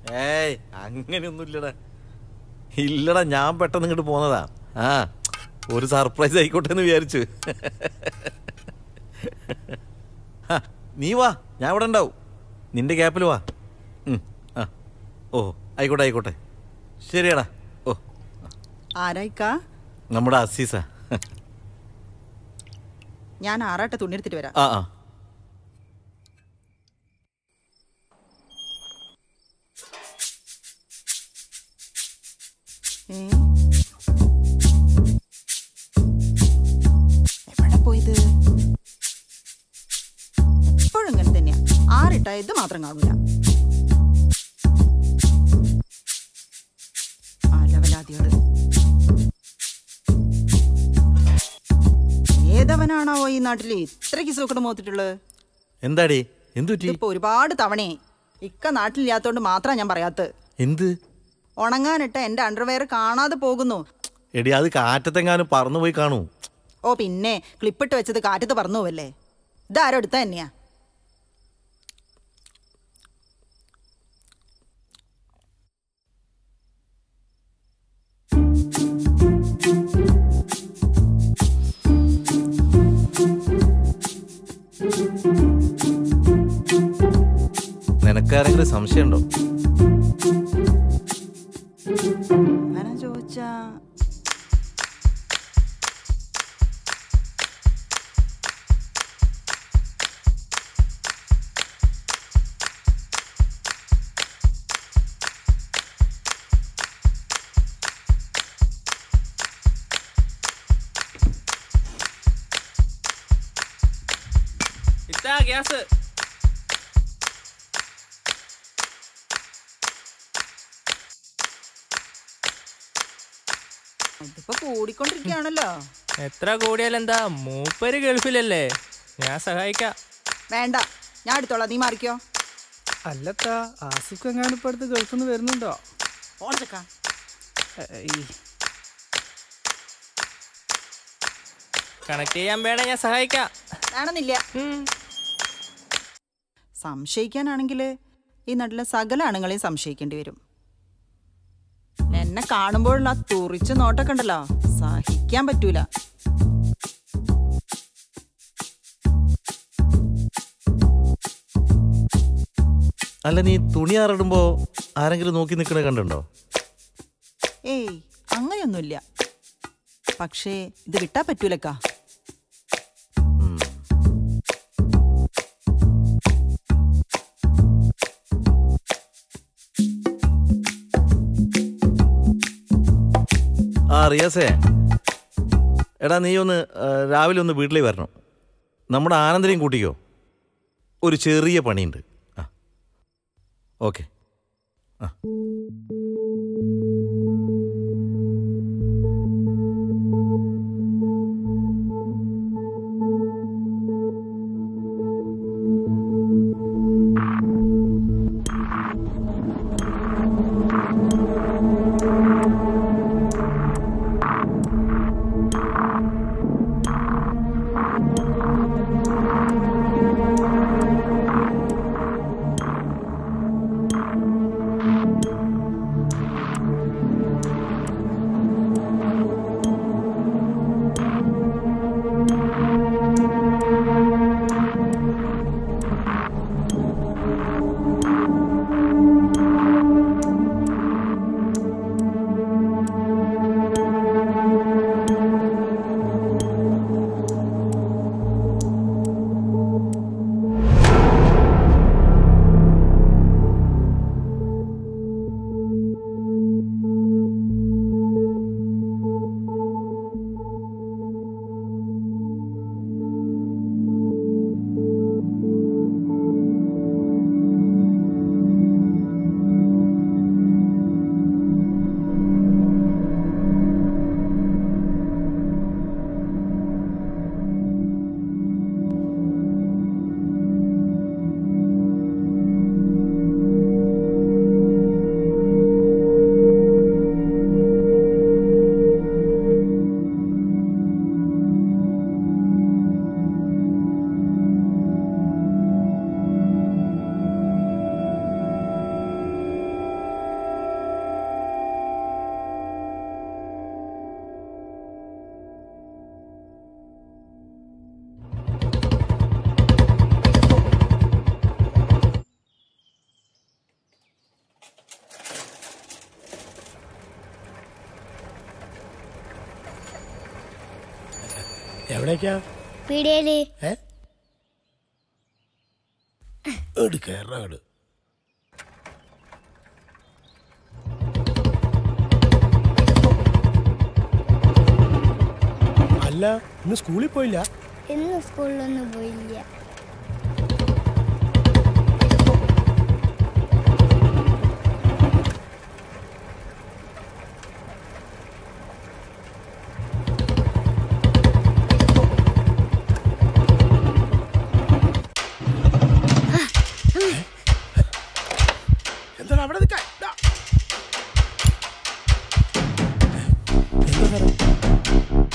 ഏയ് അങ്ങനെയൊന്നും ഇല്ലടാ ഇല്ലടാ ഞാൻ പെട്ടെന്ന് ഇങ്ങോട്ട് പോന്നതാ ആ ഒരു സർപ്രൈസ് ആയിക്കോട്ടെ എന്ന് വിചാരിച്ചു ആ, നീ വാ ഞാൻ ഇവിടെ ഉണ്ടാവും നിന്റെ ഗ്യാപ്പിൽ വാ ഉം, ആ ഓ ആയിക്കോട്ടെ ആയിക്കോട്ടെ ശരിയാടാ ഓ ആരായിക്കാ നമ്മുടെ അസീസ ഞാൻ ആറാട്ടെ തുണിയെടുത്തിട്ട് വരാം ആ ആ ഏ? എവിടെ പോയത് എപ്പോഴും ഇങ്ങനെ തന്നെയാ ആറിട്ട ഇത് മാത്രം കാണില്ല അലവലാദികള് ഏതവനാണാവോ ഈ നാട്ടില് ഇത്രയ്ക്ക് സൂക്കട് മോത്തിട്ടുള്ളത് എന്താടി എന്തു പറ്റി ഇതിപ്പോ ഒരുപാട് തവണയായി ഇക്ക നാട്ടിലില്ലാത്തോണ്ട് മാത്രം ഞാൻ പറയാത്തത് എന്ത് ഉണങ്ങാനിട്ട എന്റെ അണ്ടർവെയർ കാണാതെ പോകുന്നു എടി അത് കാറ്റത്തെങ്ങാനും പറന്നു പോയി കാണൂ ഓ പിന്നെ ക്ലിപ്പിട്ട് വെച്ചത് കാറ്റത്ത് പറന്നു പോവല്ലേ ഇതാരോ എടുത്ത തന്നെയാ നിനക്കാരെങ്കിലും സംശയമുണ്ടോ അങ്ങനെ ചോദിച്ചാ ഇത്താ ഗ്യാസ് ഇതിപ്പോ കൂടിക്കൊണ്ടിരിക്കുകയാണല്ലോ എത്ര കൂടിയാൽ എന്താ മൂപ്പര് ഗൾഫിലല്ലേ ഞാൻ സഹായിക്കാം വേണ്ട ഞാൻ എടുത്തോളാം നീ മാറിക്കോ അല്ലത്താ ആസിഫ് എങ്ങാനും ഇപ്പൊ അടുത്ത് ഗൾഫിൽ നിന്ന് വരുന്നുണ്ടോ ഓണച്ചക്ക ഏയ്, കണക്ട് ചെയ്യാൻ വേണേ ഞാൻ സഹായിക്കാം വേണമെന്നില്ല ഉം. സംശയിക്കാനാണെങ്കിൽ ഈ നാട്ടിലെ സകല ആണുങ്ങളെയും സംശയിക്കേണ്ടി വരും എന്നെ കാണുമ്പോഴുള്ള ആ തുറിച്ച് നോട്ടൊക്കെ ഉണ്ടല്ലോ സഹിക്കാൻ പറ്റൂല അല്ല നീ തുണി ആറിടുമ്പോ ആരെങ്കിലും നോക്കി നിൽക്കണ കണ്ടുണ്ടോ ഏയ് അങ്ങനെയൊന്നുമില്ല പക്ഷേ ഇത് വിട്ടാ പറ്റൂലക്കാ ഉം. ആ റിയാസേ എടാ നീ ഒന്ന് ആ, രാവിലെ ഒന്ന് വീട്ടിലേക്ക് വരണം നമ്മുടെ ആനന്ദനെയും കൂട്ടിക്കോ ഒരു ചെറിയ പണിയുണ്ട് ആ ഓക്കെ ആ എവിടേക്കാ പീടിയേല് ഏ ഇങ്ങോട്ട് കയറാ അങ്ങോട്ട് അല്ല ഇന്ന് സ്കൂളിൽ പോയില്ല ഇന്ന് സ്കൂളിലൊന്നും പോയില്ല എന്താണ് അവിടെ നിൽക്കാൻ ദാ. എന്താ സാറേ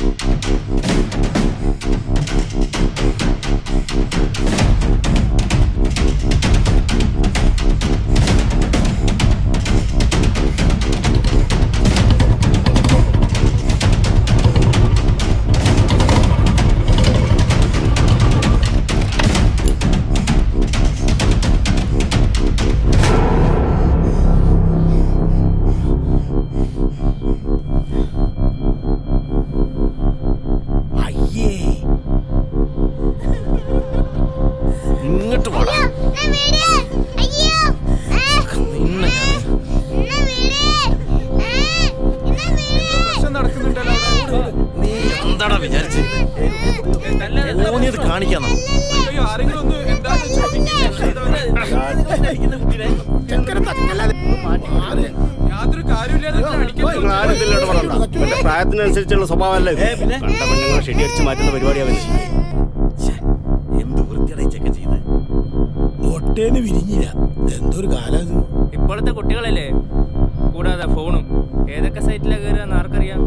അയ്യേ ഇങ്ങോട്ട് പോടാ നിന്നെ ഞാൻ നീ എന്താടാ വിചാരിച്ച് ഓനിയത് കാണിക്കാന്നോ പ്രായത്തിനനുസരിച്ചുള്ള സ്വഭാവമല്ലേ ഇത്? കണ്ട പെണ്ണുങ്ങളെ ഷെഡി അടിച്ച് മാറ്റുന്ന പരിപാടിയാവൻ എന്ത് വൃത്തിയുടെ ചെക്കൻ ചെയ്ത് ഒട്ടേന്ന് വിരിഞ്ഞില്ല എന്തൊരു കാലാ ഇത് ഇപ്പോഴത്തെ കുട്ടികളല്ലേ കൂടാതെ ഫോണും ഏതൊക്കെ സൈറ്റിലാണ് കയറുക ആർക്കറിയാം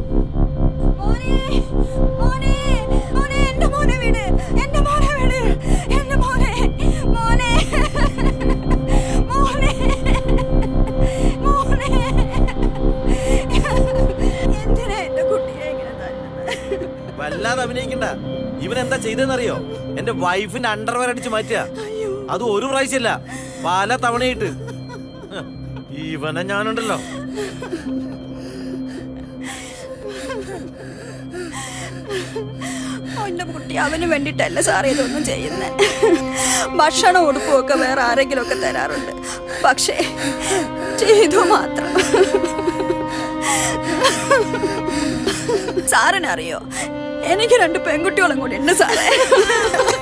വല്ലാതെ അഭിനയിക്കണ്ട ഇവൻ എന്താ ചെയ്തെന്നറിയോ എന്റെ വൈഫിന്റെ അണ്ടർവെയർ അടിച്ച് മാറ്റുക അത് ഒരു പ്രാവശ്യമല്ല പല തവണയിട്ട് ഹ്, ഇവനെ ഞാനുണ്ടല്ലോ അവന്റെ കുട്ടി അവന് വേണ്ടിയിട്ടല്ല സാറേ ഇതൊന്നും ചെയ്യുന്നത് ഭക്ഷണം ഉടുപ്പുമൊക്കെ വേറെ ആരെങ്കിലും ഒക്കെ തരാറുണ്ട് പക്ഷേ ചെയ്തു മാത്രം സാറിനറിയോ എനിക്ക് രണ്ട് പെൺകുട്ടികളും കൂടി ഉണ്ട് സാറേ